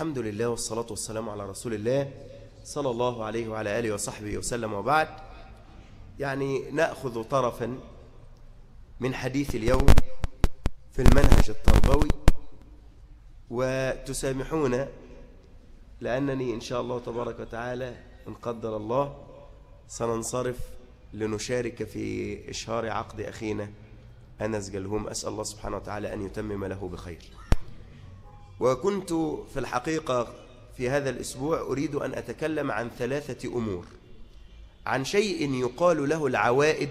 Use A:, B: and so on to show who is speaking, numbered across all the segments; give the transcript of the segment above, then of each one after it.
A: الحمد لله والصلاة والسلام على رسول الله صلى الله عليه وعلى آله وصحبه وسلم وبعد يعني نأخذ طرفا من حديث اليوم في المنهج التربوي وتسامحون لأنني إن شاء الله تبارك وتعالى إن قدر الله سننصرف لنشارك في إشهار عقد أخينا أنس جلهوم أسأل الله سبحانه وتعالى أن يتمم له بخير وكنت في الحقيقة في هذا الأسبوع أريد أن أتكلم عن ثلاثة أمور عن شيء يقال له العوائد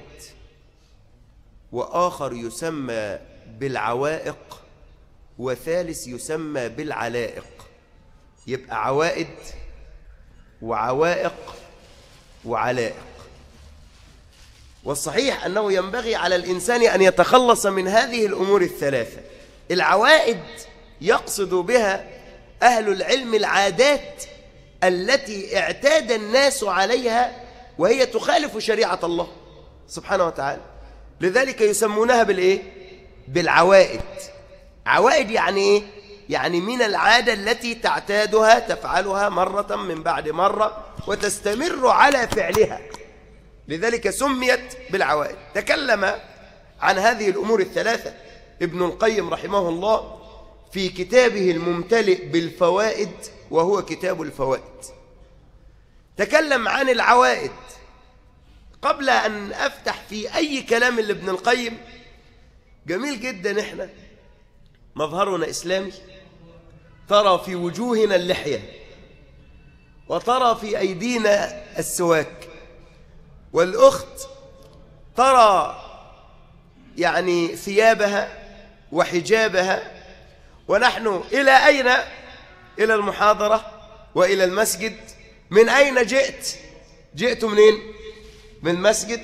A: وآخر يسمى بالعوائق وثالث يسمى بالعلائق يبقى عوائد وعوائق وعلائق والصحيح أنه ينبغي على الإنسان أن يتخلص من هذه الأمور الثلاثة العوائد يقصد بها أهل العلم العادات التي اعتاد الناس عليها وهي تخالف شريعة الله سبحانه وتعالى لذلك يسمونها بالإيه؟ بالعوائد عوائد يعني إيه؟ يعني من العادة التي تعتادها تفعلها مرة من بعد مرة وتستمر على فعلها لذلك سميت بالعوائد تكلم عن هذه الأمور الثلاثة ابن القيم رحمه الله في كتابه الممتلئ بالفوائد وهو كتاب الفوائد تكلم عن العوائد قبل أن أفتح في أي كلام لابن القيم جميل جدا إحنا مظهرنا إسلامي ترى في وجوهنا اللحية وترى في أيدينا السواك والأخت ترى يعني ثيابها وحجابها ونحن إلى أين؟ إلى المحاضرة وإلى المسجد من أين جئت؟ جئت منين؟ من المسجد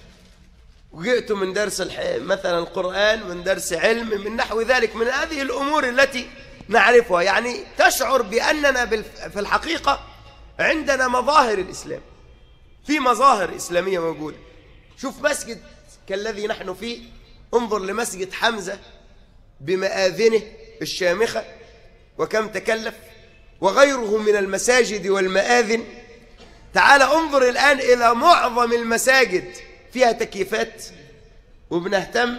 A: وجئت من درس الح... مثلا القرآن من درس علم من نحو ذلك من هذه الأمور التي نعرفها يعني تشعر بأننا بالف... في الحقيقة عندنا مظاهر الإسلام في مظاهر إسلامية موجودة شوف مسجد كالذي نحن فيه انظر لمسجد حمزة بمآذنه الشامخة وكم تكلف وغيره من المساجد والمآذن تعال انظر الآن إلى معظم المساجد فيها تكييفات وبنهتم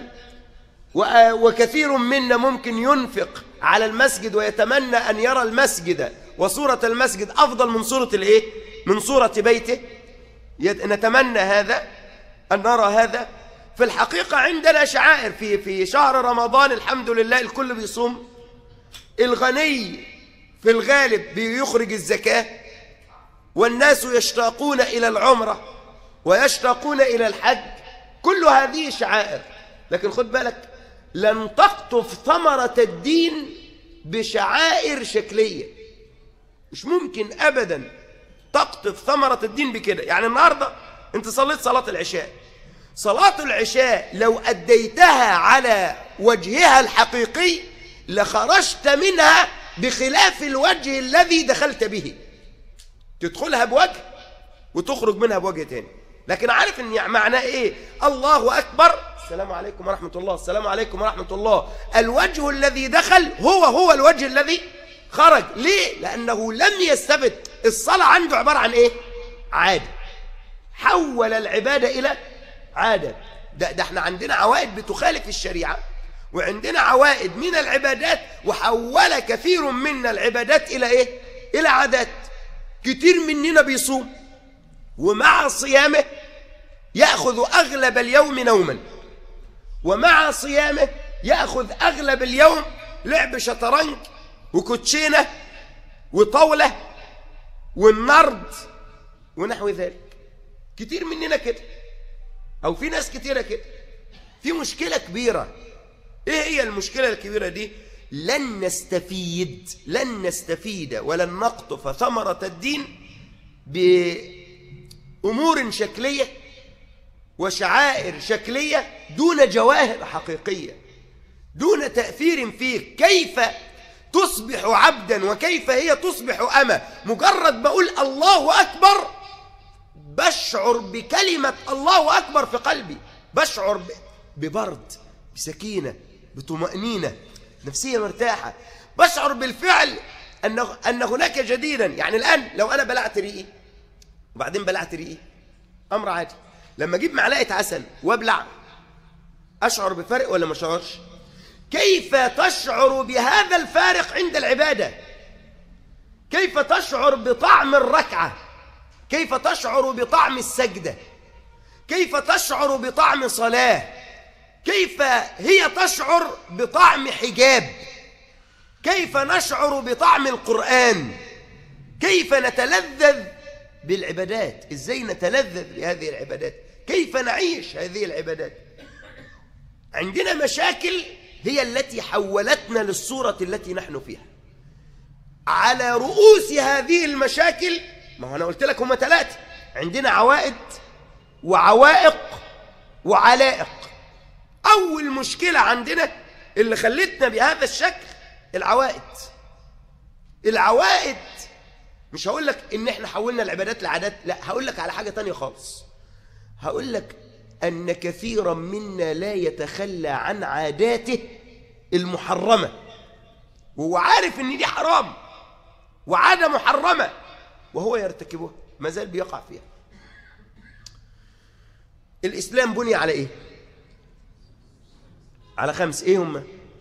A: وكثير منا ممكن ينفق على المسجد ويتمنى أن يرى المسجد وصورة المسجد أفضل من صورة الإيه؟ من صورة بيته نتمنى هذا أن نرى هذا في الحقيقة عندنا شعائر في في شهر رمضان الحمد لله الكل بيصوم الغني في الغالب بيخرج الزكاة والناس يشتاقون إلى العمرة ويشتاقون إلى الحج كل هذه شعائر لكن خد بالك لن تقطف ثمرة الدين بشعائر شكلية مش ممكن أبدا تقطف ثمرة الدين بكده يعني النهاردة انت صليت صلاة العشاء صلاة العشاء لو أديتها على وجهها الحقيقي لخرجت منها بخلاف الوجه الذي دخلت به تدخلها بوجه وتخرج منها بوجه تاني لكن عارف ان معناه ايه الله اكبر السلام عليكم ورحمة الله السلام عليكم ورحمة الله الوجه الذي دخل هو هو الوجه الذي خرج ليه لانه لم يستبد الصلاة عنده عبارة عن ايه عادة حول العبادة الى عادة ده, ده احنا عندنا عوائد بتخالف الشريعة وعندنا عوائد من العبادات وحول كثير من العبادات إلى إيه؟ إلى عادات كتير مننا بيصوم ومع صيامه يأخذ أغلب اليوم نوما ومع صيامه يأخذ أغلب اليوم لعب شطرنج وكوتشينة وطاولة والنرد ونحو ذلك كتير مننا كده أو في ناس كتيرة كده في مشكلة كبيرة ايه هي المشكلة الكبيرة دي لن نستفيد لن نستفيد ولن نقطف ثمرة الدين بأمور شكلية وشعائر شكلية دون جواهر حقيقية دون تأثير فيك كيف تصبح عبدا وكيف هي تصبح أما مجرد بقول الله أكبر بشعر بكلمة الله أكبر في قلبي بشعر ببرد بسكينة بطمأنينة نفسية مرتاحة بشعر بالفعل أن أن هناك جديدا يعني الآن لو أنا بلعت ريقي وبعدين بلعت ريقي أمر عادي لما أجيب معلقة عسل وأبلع أشعر بفرق ولا ما أشعرش؟ كيف تشعر بهذا الفارق عند العبادة؟ كيف تشعر بطعم الركعة؟ كيف تشعر بطعم السجدة؟ كيف تشعر بطعم صلاة؟ كيف هي تشعر بطعم حجاب؟ كيف نشعر بطعم القرآن؟ كيف نتلذذ بالعبادات؟ ازاي نتلذذ بهذه العبادات؟ كيف نعيش هذه العبادات؟ عندنا مشاكل هي التي حولتنا للصورة التي نحن فيها على رؤوس هذه المشاكل ما هو أنا قلت لك هم ثلاثة عندنا عوائد وعوائق وعلائق أول مشكلة عندنا اللي خلتنا بهذا الشكل العوائد العوائد مش هقول لك إن إحنا حولنا العبادات لعادات لا هقول لك على حاجة تانية خالص هقول لك أن كثيرا منا لا يتخلى عن عاداته المحرمة وهو عارف أن دي حرام وعادة محرمة وهو يرتكبها ما زال بيقع فيها الإسلام بني على إيه؟ على خمس إيه هم؟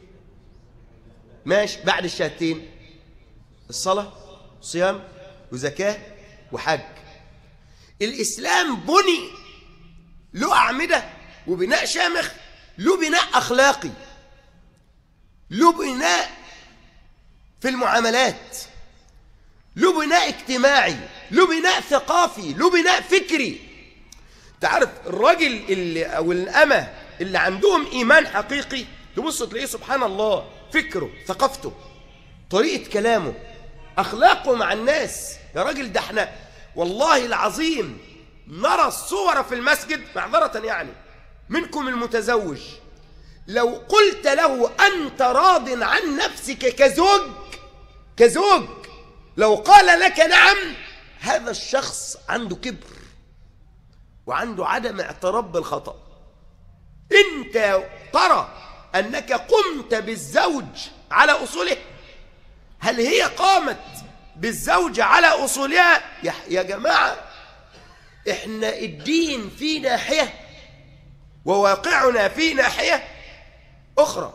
A: ماشي بعد الشهادتين الصلاة صيام وزكاة وحج الإسلام بني له أعمدة وبناء شامخ له بناء أخلاقي له بناء في المعاملات له بناء اجتماعي له بناء ثقافي له بناء فكري تعرف الراجل اللي أو الأمة اللي عندهم إيمان حقيقي تبص تلاقيه سبحان الله فكره ثقافته طريقة كلامه أخلاقه مع الناس يا راجل ده احنا والله العظيم نرى الصور في المسجد معذرة يعني منكم المتزوج لو قلت له أنت راض عن نفسك كزوج كزوج لو قال لك نعم هذا الشخص عنده كبر وعنده عدم اعتراف بالخطأ انت ترى أنك قمت بالزوج على أصوله هل هي قامت بالزوج على أصولها يا, يا جماعة احنا الدين في ناحية وواقعنا في ناحية أخرى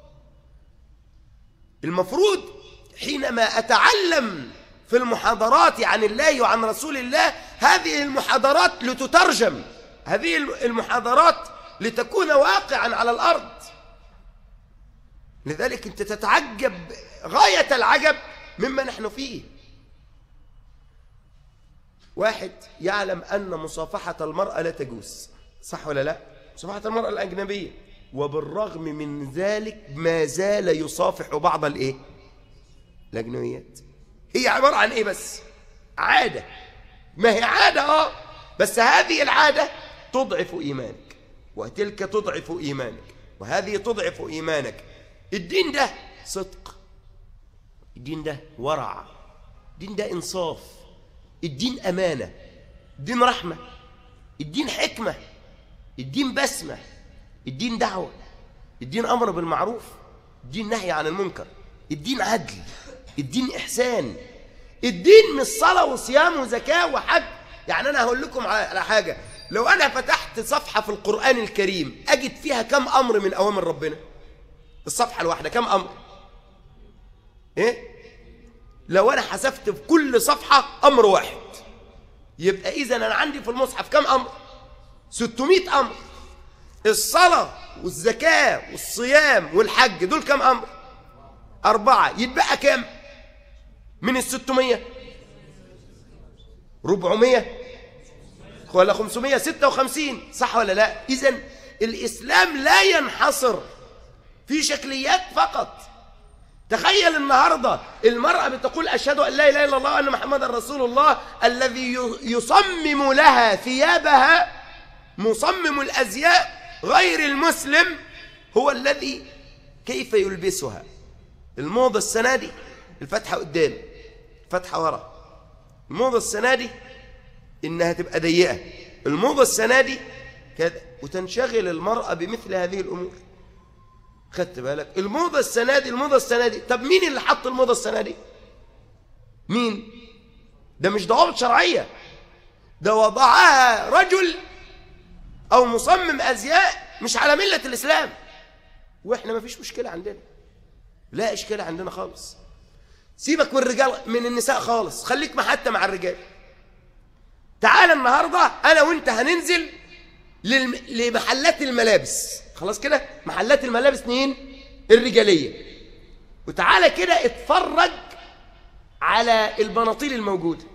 A: المفروض حينما أتعلم في المحاضرات عن الله وعن رسول الله هذه المحاضرات لتترجم هذه المحاضرات لتكون واقعا على الأرض لذلك أنت تتعجب غاية العجب مما نحن فيه واحد يعلم أن مصافحة المرأة لا تجوز صح ولا لا مصافحة المرأة الأجنبية وبالرغم من ذلك ما زال يصافح بعض الايه الأجنبيات هي عبارة عن ايه بس عادة ما هي عادة اه بس هذه العادة تضعف إيمانك وتلك تضعف إيمانك وهذه تضعف إيمانك الدين ده صدق الدين ده ورع الدين ده إنصاف الدين أمانة الدين رحمة الدين حكمة الدين بسمة الدين دعوة الدين أمر بالمعروف الدين نهي عن المنكر الدين عدل الدين إحسان الدين مش صلاة وصيام وزكاة وحج يعني أنا هقول لكم على حاجة لو أنا فتحت صفحة في القرآن الكريم أجد فيها كم أمر من أوامر ربنا الصفحة الواحدة كم أمر إيه لو أنا حسبت في كل صفحة أمر واحد يبقى إذا أنا عندي في المصحف كم أمر 600 أمر الصلاة والزكاة والصيام والحج دول كم أمر أربعة يتبقى كم من الستمية ربعمية ولا خمسمية ستة وخمسين صح ولا لا إذن الإسلام لا ينحصر في شكليات فقط تخيل النهاردة المرأة بتقول أشهد أن لا إله إلا الله وأن محمد رسول الله الذي يصمم لها ثيابها مصمم الأزياء غير المسلم هو الذي كيف يلبسها الموضة السنة دي الفتحة قدام الفتحة ورا الموضة السنة دي إنها تبقى ضيقة الموضة السنة دي كذا وتنشغل المرأة بمثل هذه الأمور خدت بالك الموضة السنة دي الموضة السنة دي طب مين اللي حط الموضة السنة دي مين ده مش ضوابط شرعية ده وضعها رجل أو مصمم أزياء مش على ملة الإسلام وإحنا ما فيش مشكلة عندنا لا إشكال عندنا خالص سيبك من الرجال من النساء خالص خليك حتى مع الرجال تعال النهاردة أنا وإنت هننزل للم... لمحلات الملابس خلاص كده محلات الملابس مين الرجالية وتعالى كده اتفرج على البناطيل الموجودة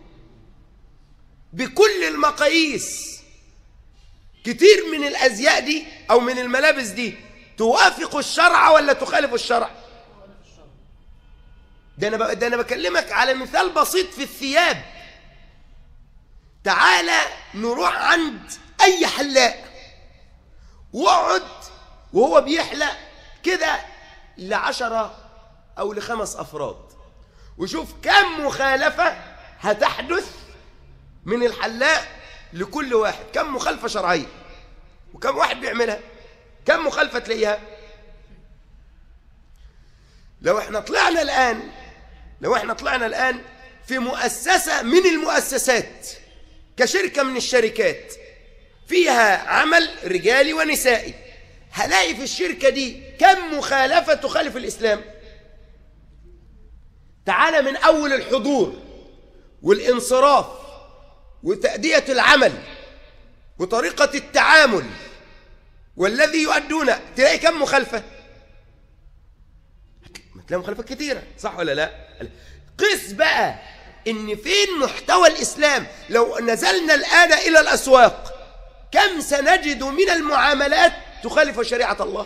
A: بكل المقاييس كتير من الأزياء دي أو من الملابس دي توافق الشرع ولا تخالف الشرع ده أنا, ب... ده أنا بكلمك على مثال بسيط في الثياب تعالى نروح عند أي حلاق واقعد وهو بيحلق كده لعشرة أو لخمس أفراد وشوف كم مخالفة هتحدث من الحلاق لكل واحد كم مخالفة شرعية وكم واحد بيعملها كم مخالفة تلاقيها لو احنا طلعنا الآن لو احنا طلعنا الآن في مؤسسة من المؤسسات كشركة من الشركات فيها عمل رجالي ونسائي هلاقي في الشركة دي كم مخالفة تخالف الإسلام تعال من أول الحضور والانصراف وتأدية العمل وطريقة التعامل والذي يؤدون تلاقي كم مخالفة تلاقي مخالفات كثيرة صح ولا لا قس بقى ان فين محتوى الإسلام لو نزلنا الآن إلى الأسواق كم سنجد من المعاملات تخالف شريعة الله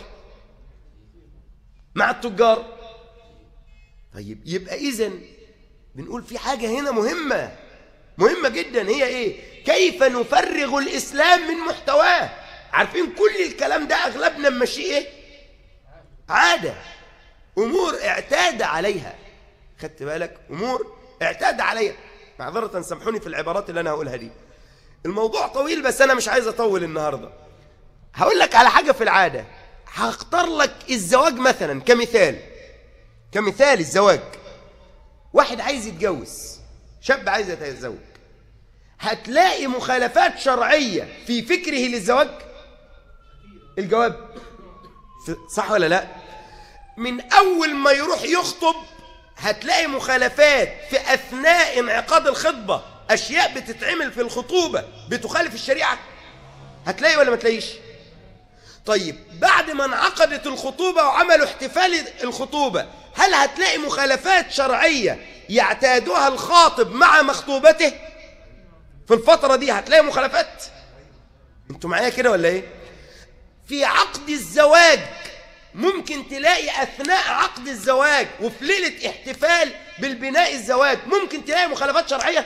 A: مع التجار طيب يبقى إذن بنقول في حاجة هنا مهمة مهمة جدا هي إيه كيف نفرغ الإسلام من محتواه عارفين كل الكلام ده أغلبنا ماشي إيه عادة أمور اعتاد عليها خدت بالك أمور اعتاد عليها معذرة سامحوني في العبارات اللي أنا هقولها دي الموضوع طويل بس أنا مش عايز أطول النهاردة هقول لك على حاجة في العادة هختار لك الزواج مثلا كمثال كمثال الزواج واحد عايز يتجوز شاب عايز يتزوج هتلاقي مخالفات شرعية في فكره للزواج الجواب صح ولا لا من أول ما يروح يخطب هتلاقي مخالفات في أثناء انعقاد الخطبة أشياء بتتعمل في الخطوبة بتخالف الشريعة هتلاقي ولا ما تلاقيش طيب بعد ما انعقدت الخطوبة وعملوا احتفال الخطوبة هل هتلاقي مخالفات شرعية يعتادها الخاطب مع مخطوبته في الفترة دي هتلاقي مخالفات انتوا معايا كده ولا ايه في عقد الزواج ممكن تلاقي أثناء عقد الزواج وفي ليلة احتفال بالبناء الزواج ممكن تلاقي مخالفات شرعية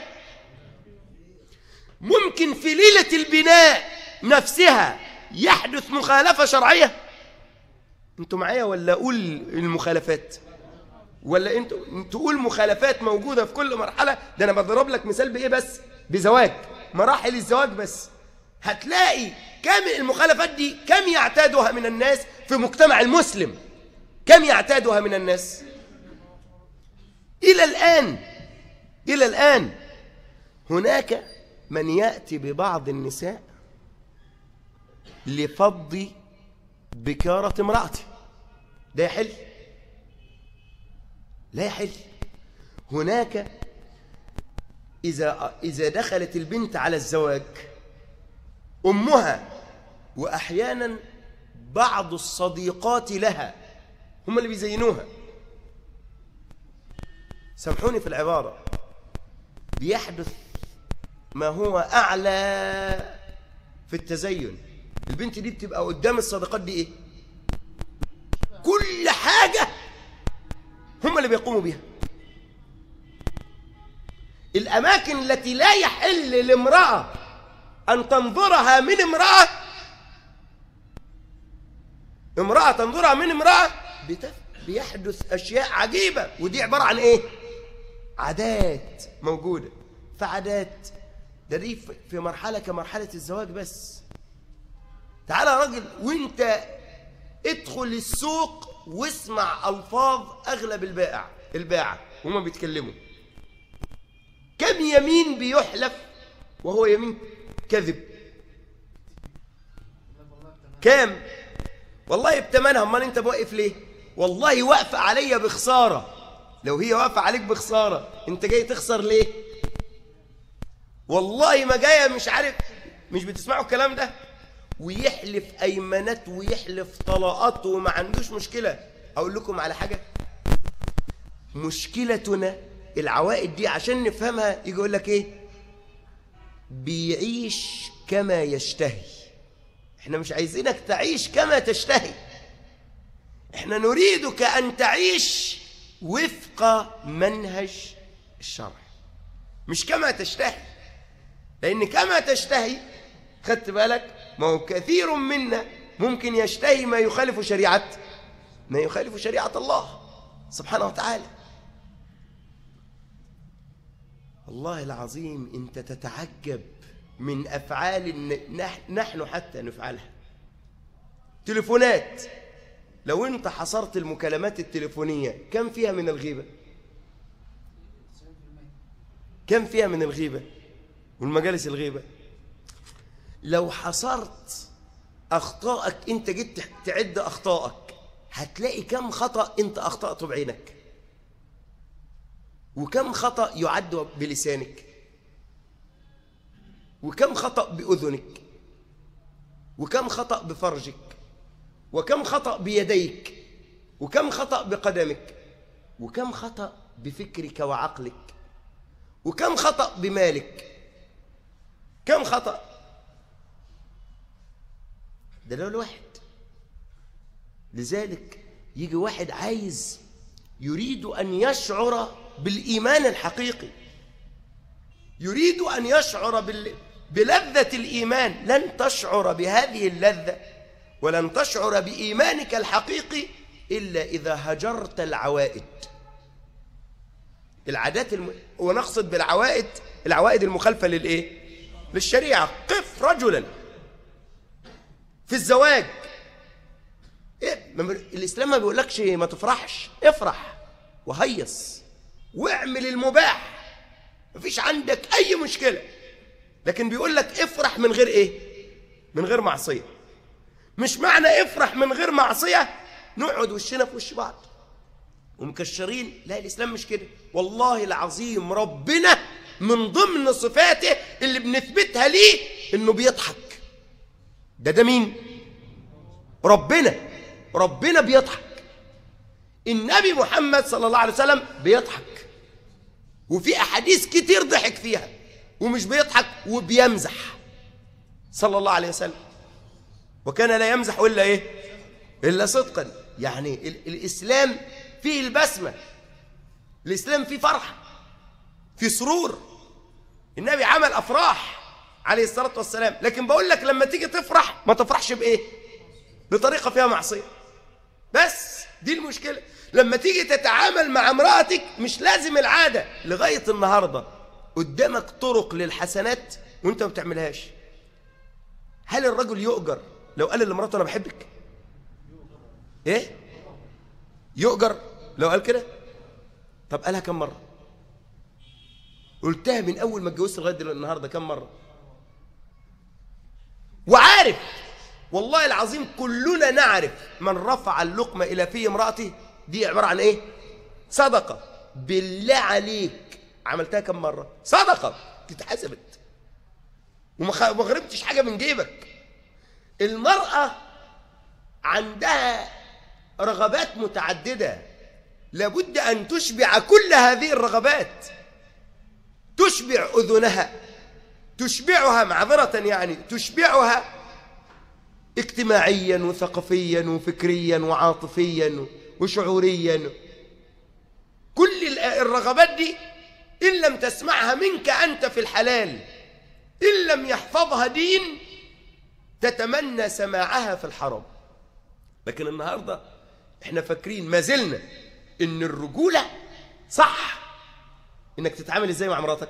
A: ممكن في ليلة البناء نفسها يحدث مخالفة شرعية انتوا معايا ولا أقول المخالفات ولا انتوا تقول مخالفات موجودة في كل مرحلة ده أنا بضرب لك مثال بإيه بس بزواج مراحل الزواج بس هتلاقي كم المخالفات دي كم يعتادها من الناس في مجتمع المسلم كم يعتادها من الناس إلى الآن إلى الآن هناك من يأتي ببعض النساء لفض بكارة امرأته ده يحل لا يحل هناك إذا, إذا دخلت البنت على الزواج أمها وأحيانا بعض الصديقات لها هم اللي بيزينوها سامحوني في العبارة بيحدث ما هو أعلى في التزين البنت دي بتبقى قدام الصديقات دي إيه كل حاجة هم اللي بيقوموا بيها الأماكن التي لا يحل لامرأة أن تنظرها من امرأة امرأة تنظرها من امرأة بيحدث أشياء عجيبة ودي عبارة عن إيه عادات موجودة فعادات ده دي في مرحلة كمرحلة الزواج بس تعالى يا راجل وانت ادخل السوق واسمع ألفاظ أغلب البائع الباعة وهم بيتكلموا كم يمين بيحلف وهو يمين كذب كام والله بتمنها امال انت واقف ليه والله واقفه عليا بخساره لو هي واقفه عليك بخساره انت جاي تخسر ليه والله ما جايه مش عارف مش بتسمعوا الكلام ده ويحلف ايمانات ويحلف طلاقات وما عندوش مشكله اقول لكم على حاجه مشكلتنا العوائد دي عشان نفهمها يجي يقول لك ايه بيعيش كما يشتهي احنا مش عايزينك تعيش كما تشتهي احنا نريدك ان تعيش وفق منهج الشرع مش كما تشتهي لان كما تشتهي خدت بالك ما هو كثير منا ممكن يشتهي ما يخالف شريعه ما يخالف شريعه الله سبحانه وتعالى والله العظيم انت تتعجب من افعال نح- نحن حتى نفعلها تليفونات لو انت حصرت المكالمات التليفونيه كم فيها من الغيبه كم فيها من الغيبه والمجالس الغيبه لو حصرت اخطائك انت جيت تعد اخطائك هتلاقي كم خطا انت اخطاته بعينك وكم خطا يعد بلسانك وكم خطا باذنك وكم خطا بفرجك وكم خطا بيديك وكم خطا بقدمك وكم خطا بفكرك وعقلك وكم خطا بمالك كم خطا ده لو الواحد لذلك يجي واحد عايز يريد أن يشعر بالإيمان الحقيقي يريد أن يشعر بال... بلذة الإيمان لن تشعر بهذه اللذة ولن تشعر بإيمانك الحقيقي إلا إذا هجرت العوائد العادات الم... ونقصد بالعوائد العوائد المخالفة للإيه؟ للشريعة قف رجلا في الزواج إيه؟ ما- الإسلام ما بيقولكش ما تفرحش افرح وهيص واعمل المباح مفيش عندك أي مشكلة لكن بيقول لك افرح من غير إيه من غير معصية مش معنى افرح من غير معصية نقعد وشنا في وش بعض ومكشرين لا الإسلام مش كده والله العظيم ربنا من ضمن صفاته اللي بنثبتها ليه إنه بيضحك ده ده مين ربنا ربنا بيضحك النبي محمد صلى الله عليه وسلم بيضحك وفي أحاديث كتير ضحك فيها ومش بيضحك وبيمزح صلى الله عليه وسلم وكان لا يمزح إلا إيه إلا صدقا يعني ال- الإسلام فيه البسمة الإسلام فيه فرحة فيه سرور النبي عمل أفراح عليه الصلاة والسلام لكن بقول لك لما تيجي تفرح ما تفرحش بإيه بطريقة فيها معصية بس دي المشكلة لما تيجي تتعامل مع امرأتك مش لازم العادة لغاية النهاردة قدامك طرق للحسنات وانت ما بتعملهاش هل الرجل يؤجر لو قال لمراته انا بحبك ايه يؤجر لو قال كده طب قالها كم مرة قلتها من اول ما اتجوزت لغايه دلوقتي النهارده كم مره وعارف والله العظيم كلنا نعرف من رفع اللقمة إلى في امرأته دي عبارة عن إيه صدقة بالله عليك عملتها كم مرة صدقة تتحسبت وما خ- ما غربتش حاجة من جيبك المرأة عندها رغبات متعددة لابد أن تشبع كل هذه الرغبات تشبع أذنها تشبعها معذرة يعني تشبعها اجتماعيا وثقافيا وفكريا وعاطفيا وشعوريا كل ال- الرغبات دي إن لم تسمعها منك أنت في الحلال إن لم يحفظها دين تتمنى سماعها في الحرام لكن النهاردة احنا فاكرين ما زلنا ان الرجولة صح انك تتعامل ازاي مع مراتك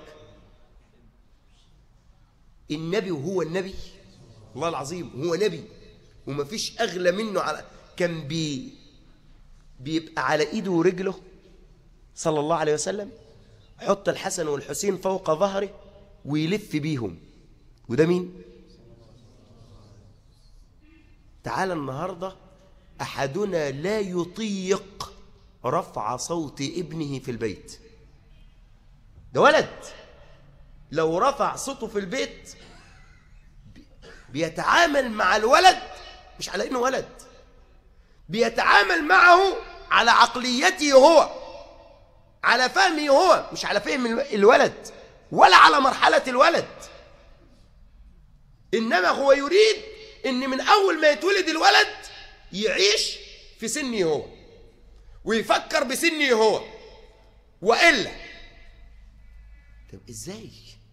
A: النبي وهو النبي والله العظيم هو نبي ومفيش اغلى منه على كان بي بيبقى على ايده ورجله صلى الله عليه وسلم حط الحسن والحسين فوق ظهره ويلف بيهم وده مين تعال النهاردة أحدنا لا يطيق رفع صوت ابنه في البيت ده ولد لو رفع صوته في البيت بيتعامل مع الولد مش على انه ولد بيتعامل معه على عقليته هو على فهمه هو مش على فهم الولد ولا على مرحلة الولد إنما هو يريد إن من أول ما يتولد الولد يعيش في سنه هو ويفكر بسنه هو وإلا طب إزاي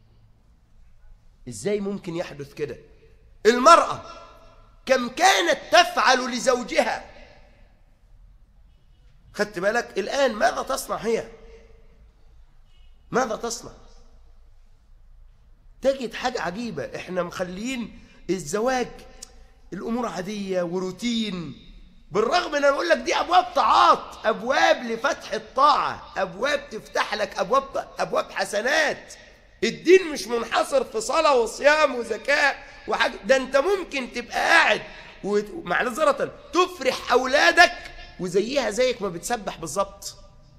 A: إزاي ممكن يحدث كده المرأة كم كانت تفعل لزوجها خدت بالك الآن ماذا تصنع هي ماذا تصنع تجد حاجة عجيبة احنا مخليين الزواج الأمور عادية وروتين بالرغم ان انا بقول لك دي ابواب طاعات ابواب لفتح الطاعه ابواب تفتح لك ابواب ابواب حسنات الدين مش منحصر في صلاه وصيام وزكاه وحاجه ده انت ممكن تبقى قاعد ومعذره تفرح اولادك وزيها زيك ما بتسبح بالظبط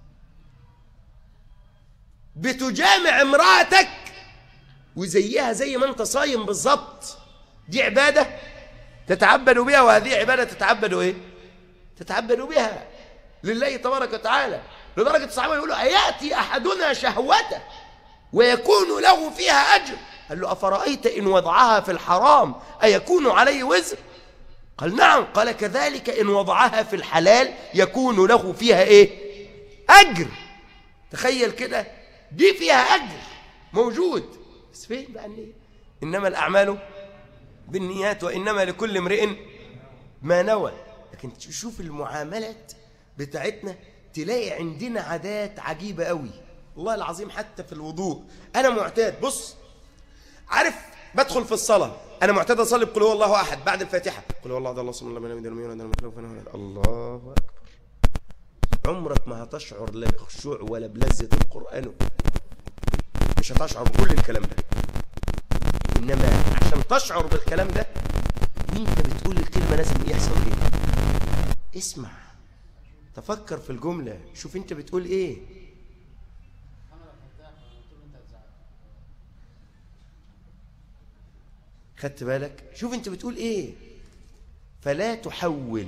A: بتجامع امرأتك وزيها زي ما انت صايم بالظبط دي عبادة تتعبد بها وهذه عبادة تتعبد ايه تتعبد بها لله تبارك وتعالى لدرجة الصحابة يقولوا أيأتي أحدنا شهوته ويكون له فيها أجر قال له أفرأيت إن وضعها في الحرام أيكون عليه وزر قال نعم قال كذلك إن وضعها في الحلال يكون له فيها إيه أجر تخيل كده دي فيها أجر موجود بس فين بقى النية إنما الأعمال بالنيات وإنما لكل امرئ ما نوى لكن تشوف المعاملات بتاعتنا تلاقي عندنا عادات عجيبة قوي والله العظيم حتى في الوضوء أنا معتاد بص عارف بدخل في الصلاة أنا معتاد أصلي بقول هو الله أحد بعد الفاتحة قل هو الله أحد الله صلى الله عليه وسلم الله أكبر عمرك ما هتشعر لا بخشوع ولا بلذة القرآن مش هتشعر بكل الكلام ده إنما عشان تشعر بالكلام ده وانت بتقول الكلمة لازم يحصل ايه اسمع تفكر في الجملة شوف انت بتقول ايه خدت بالك شوف انت بتقول ايه فلا تحول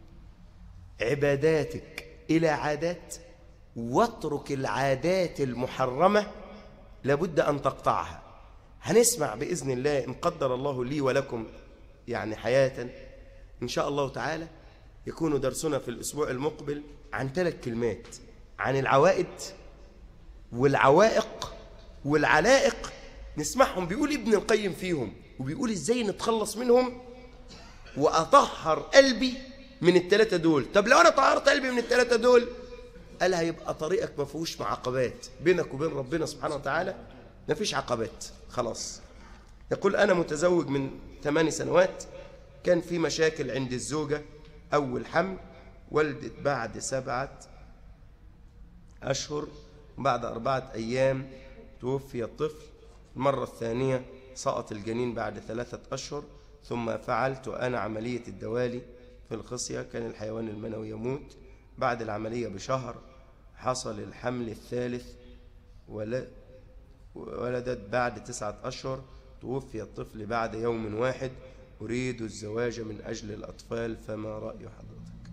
A: عباداتك الى عادات واترك العادات المحرمه لابد ان تقطعها هنسمع باذن الله ان قدر الله لي ولكم يعني حياه ان شاء الله تعالى يكون درسنا في الاسبوع المقبل عن ثلاث كلمات عن العوائد والعوائق والعلائق نسمعهم بيقول ابن القيم فيهم وبيقول ازاي نتخلص منهم واطهر قلبي من الثلاثه دول طب لو انا طهرت قلبي من الثلاثه دول قال هيبقى طريقك ما فيهوش عقبات بينك وبين ربنا سبحانه وتعالى ما فيش عقبات خلاص يقول انا متزوج من ثماني سنوات كان في مشاكل عند الزوجه اول حمل ولدت بعد سبعه اشهر بعد اربعه ايام توفي الطفل المره الثانيه سقط الجنين بعد ثلاثة أشهر ثم فعلت أنا عملية الدوالي في الخصية كان الحيوان المنوي يموت بعد العملية بشهر حصل الحمل الثالث ولدت بعد تسعة أشهر توفي الطفل بعد يوم واحد أريد الزواج من أجل الأطفال فما رأي حضرتك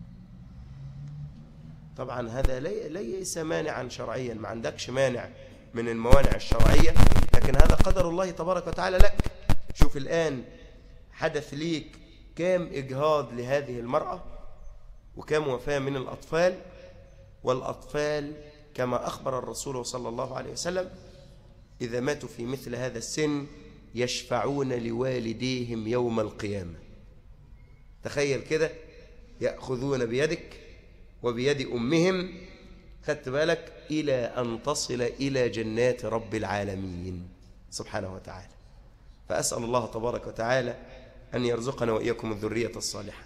A: طبعا هذا ليس مانعا شرعيا ما عندكش مانع من الموانع الشرعية لكن هذا قدر الله تبارك وتعالى لك شوف الآن حدث ليك كام إجهاض لهذه المرأة وكام وفاة من الأطفال والأطفال كما أخبر الرسول صلى الله عليه وسلم إذا ماتوا في مثل هذا السن يشفعون لوالديهم يوم القيامة تخيل كده يأخذون بيدك وبيد أمهم خدت بالك إلى أن تصل إلى جنات رب العالمين سبحانه وتعالى فأسأل الله تبارك وتعالى أن يرزقنا وإياكم الذرية الصالحة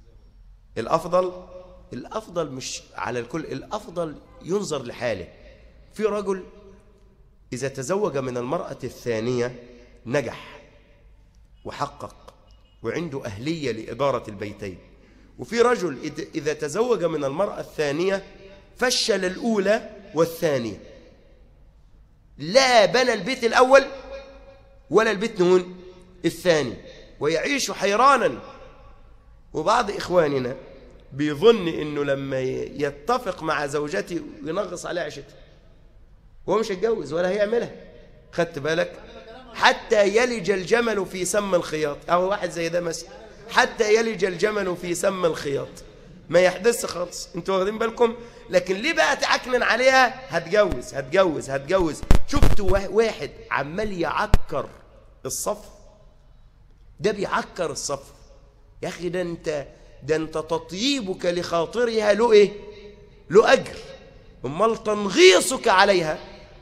A: الأفضل الأفضل مش على الكل الأفضل ينظر لحاله في رجل إذا تزوج من المرأة الثانية نجح وحقق وعنده أهلية لإدارة البيتين وفي رجل إذ- إذا تزوج من المرأة الثانية فشل الأولى والثانية لا بنى البيت الأول ولا البيت نون الثاني ويعيش حيرانا وبعض إخواننا بيظن إنه لما ي- يتفق مع زوجته ينغص عليها عيشتها وهو مش هيتجوز ولا هيعملها خدت بالك حتى يلج الجمل في سم الخياط أو واحد زي ده مثلا حتى يلج الجمل في سم الخياط ما يحدث خالص انتوا واخدين بالكم لكن ليه بقى تعكنن عليها هتجوز هتجوز هتجوز شفتوا وا- واحد عمال يعكر الصف ده بيعكر الصف يا اخي ده انت ده انت تطيبك لخاطرها له ايه له اجر امال تنغيصك عليها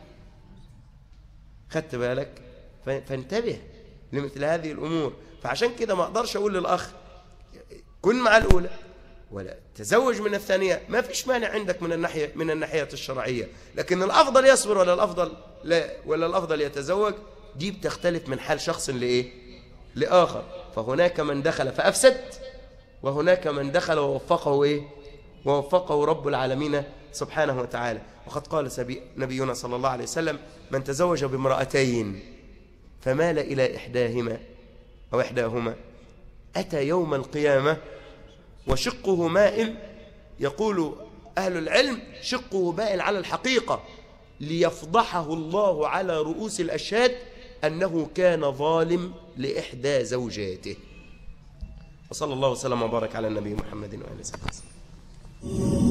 A: خدت بالك ف- فانتبه لمثل هذه الامور فعشان كده ما اقدرش اقول للاخ كن مع الاولى ولا تزوج من الثانيه ما فيش مانع عندك من الناحيه من الناحيه الشرعيه لكن الافضل يصبر ولا الافضل لا ولا الافضل يتزوج دي بتختلف من حال شخص لايه لاخر فهناك من دخل فافسد وهناك من دخل ووفقه ايه ووفقه رب العالمين سبحانه وتعالى وقد قال سبي نبينا صلى الله عليه وسلم من تزوج بامرأتين فمال إلى إحداهما أو إحداهما أتى يوم القيامة وشقه مائل يقول أهل العلم شقه مائل على الحقيقة ليفضحه الله على رؤوس الأشهاد أنه كان ظالم لإحدى زوجاته وصلى الله وسلم وبارك على النبي محمد وآله وصحبه وسلم